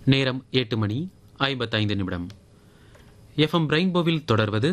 நேரம் எட்டு மணி ஐம்பத்தைந்து நிமிடம் எஃப்எம் ரெயின்போவில் தொடர்வது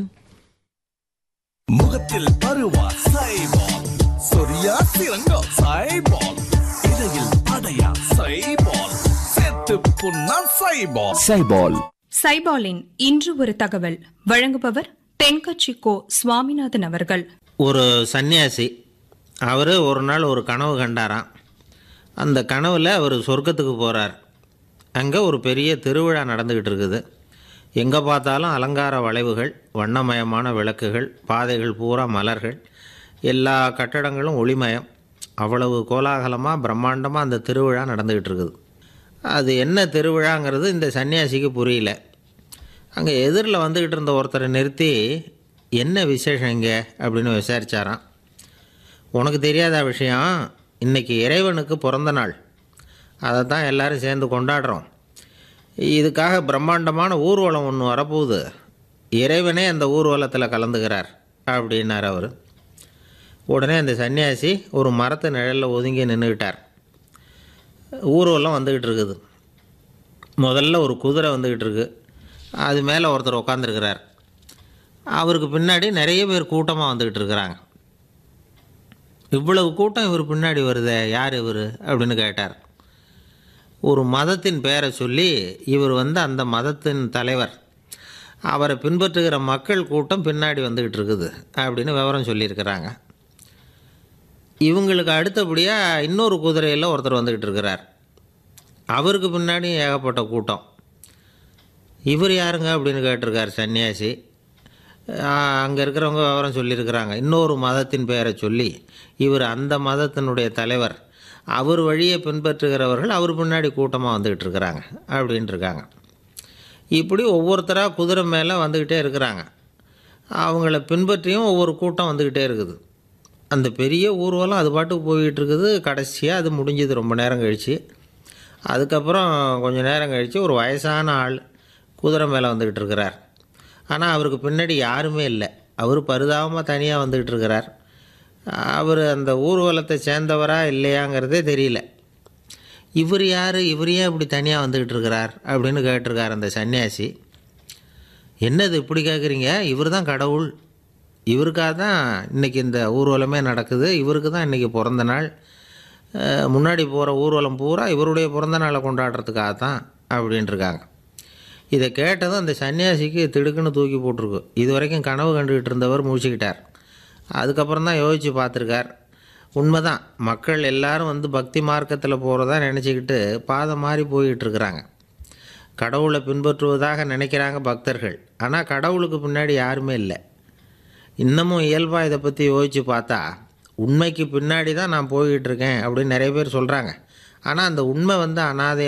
முகத்தில் பருவா சைபால் சொரியா சிறங்கோ சைபால் இடையில் அடையா சைபால் செத்து புண்ணா சைபால் சைபால் சைபாலின் இன்று ஒரு தகவல் வழங்குபவர் தென்கட்சி கோ சுவாமிநாதன் அவர்கள் ஒரு சன்னியாசி அவர் ஒரு நாள் ஒரு கனவு கண்டாராம் அந்த கனவில் அவர் சொர்க்கத்துக்கு போகிறார் அங்கே ஒரு பெரிய திருவிழா நடந்துக்கிட்டு இருக்குது எங்கே பார்த்தாலும் அலங்கார வளைவுகள் வண்ணமயமான விளக்குகள் பாதைகள் பூரா மலர்கள் எல்லா கட்டடங்களும் ஒளிமயம் அவ்வளவு கோலாகலமாக பிரம்மாண்டமாக அந்த திருவிழா நடந்துக்கிட்டு இருக்குது அது என்ன திருவிழாங்கிறது இந்த சன்னியாசிக்கு புரியல அங்கே எதிரில் வந்துக்கிட்டு இருந்த ஒருத்தரை நிறுத்தி என்ன விசேஷம் இங்கே அப்படின்னு விசாரிச்சாராம் உனக்கு தெரியாத விஷயம் இன்னைக்கு இறைவனுக்கு பிறந்த நாள் அதை தான் எல்லாரும் சேர்ந்து கொண்டாடுறோம் இதுக்காக பிரம்மாண்டமான ஊர்வலம் ஒன்று வரப்போகுது இறைவனே அந்த ஊர்வலத்தில் கலந்துக்கிறார் அப்படின்னார் அவர் உடனே அந்த சன்னியாசி ஒரு மரத்து நிழலில் ஒதுங்கி நின்றுக்கிட்டார் ஊர்வலம் வந்துக்கிட்டு இருக்குது முதல்ல ஒரு குதிரை வந்துக்கிட்டு இருக்கு அது மேலே ஒருத்தர் உட்காந்துருக்கிறார் அவருக்கு பின்னாடி நிறைய பேர் கூட்டமாக வந்துக்கிட்டு இருக்கிறாங்க இவ்வளவு கூட்டம் இவர் பின்னாடி வருதே யார் இவர் அப்படின்னு கேட்டார் ஒரு மதத்தின் பெயரை சொல்லி இவர் வந்து அந்த மதத்தின் தலைவர் அவரை பின்பற்றுகிற மக்கள் கூட்டம் பின்னாடி வந்துக்கிட்டு இருக்குது அப்படின்னு விவரம் சொல்லியிருக்கிறாங்க இவங்களுக்கு அடுத்தபடியாக இன்னொரு குதிரையில் ஒருத்தர் வந்துக்கிட்டு இருக்கிறார் அவருக்கு பின்னாடி ஏகப்பட்ட கூட்டம் இவர் யாருங்க அப்படின்னு கேட்டிருக்கார் சன்னியாசி அங்கே இருக்கிறவங்க விவரம் சொல்லியிருக்கிறாங்க இன்னொரு மதத்தின் பெயரை சொல்லி இவர் அந்த மதத்தினுடைய தலைவர் அவர் வழியை பின்பற்றுகிறவர்கள் அவர் பின்னாடி கூட்டமாக வந்துக்கிட்டு இருக்கிறாங்க அப்படின்ட்டு இருக்காங்க இப்படி ஒவ்வொருத்தராக குதிரை மேலே வந்துக்கிட்டே இருக்கிறாங்க அவங்கள பின்பற்றியும் ஒவ்வொரு கூட்டம் வந்துக்கிட்டே இருக்குது அந்த பெரிய ஊர்வலம் அது பாட்டுக்கு போய்கிட்டு இருக்குது கடைசியாக அது முடிஞ்சது ரொம்ப நேரம் கழித்து அதுக்கப்புறம் கொஞ்சம் நேரம் கழித்து ஒரு வயசான ஆள் குதிரை மேலே வந்துக்கிட்டு இருக்கிறார் ஆனால் அவருக்கு பின்னாடி யாருமே இல்லை அவர் பரிதாபமாக தனியாக வந்துக்கிட்டு இருக்கிறார் அவர் அந்த ஊர்வலத்தை சேர்ந்தவரா இல்லையாங்கிறதே தெரியல இவர் யார் இவர் ஏன் இப்படி தனியாக வந்துக்கிட்டு இருக்கிறார் அப்படின்னு கேட்டிருக்கார் அந்த சன்னியாசி என்னது இப்படி கேட்குறீங்க இவர் தான் கடவுள் இவருக்காக தான் இன்றைக்கி இந்த ஊர்வலமே நடக்குது இவருக்கு தான் இன்றைக்கி பிறந்த நாள் அஹ், முன்னாடி போகிற ஊர்வலம் பூரா இவருடைய பிறந்த நாளை கொண்டாடுறதுக்காக தான் அப்படின்ட்டுருக்காங்க இதை கேட்டதும் அந்த சன்னியாசிக்கு திடுக்குன்னு தூக்கி போட்டிருக்கு இது வரைக்கும் கனவு கண்டுகிட்டு இருந்தவர் முடிச்சுக்கிட்டார் அதுக்கப்புறம் தான் யோசித்து பார்த்துருக்கார் உண்மைதான் மக்கள் எல்லாரும் வந்து பக்தி மார்க்கத்தில் போகிறதா நினச்சிக்கிட்டு பாதை மாறி போய்கிட்டு இருக்கிறாங்க கடவுளை பின்பற்றுவதாக நினைக்கிறாங்க பக்தர்கள் ஆனால் கடவுளுக்கு பின்னாடி யாருமே இல்லை இன்னமும் இயல்பாக இதை பற்றி யோசித்து பார்த்தா உண்மைக்கு பின்னாடி தான் நான் போய்கிட்டு இருக்கேன் அப்படின்னு நிறைய பேர் சொல்கிறாங்க ஆனால் அந்த உண்மை வந்து அனாதை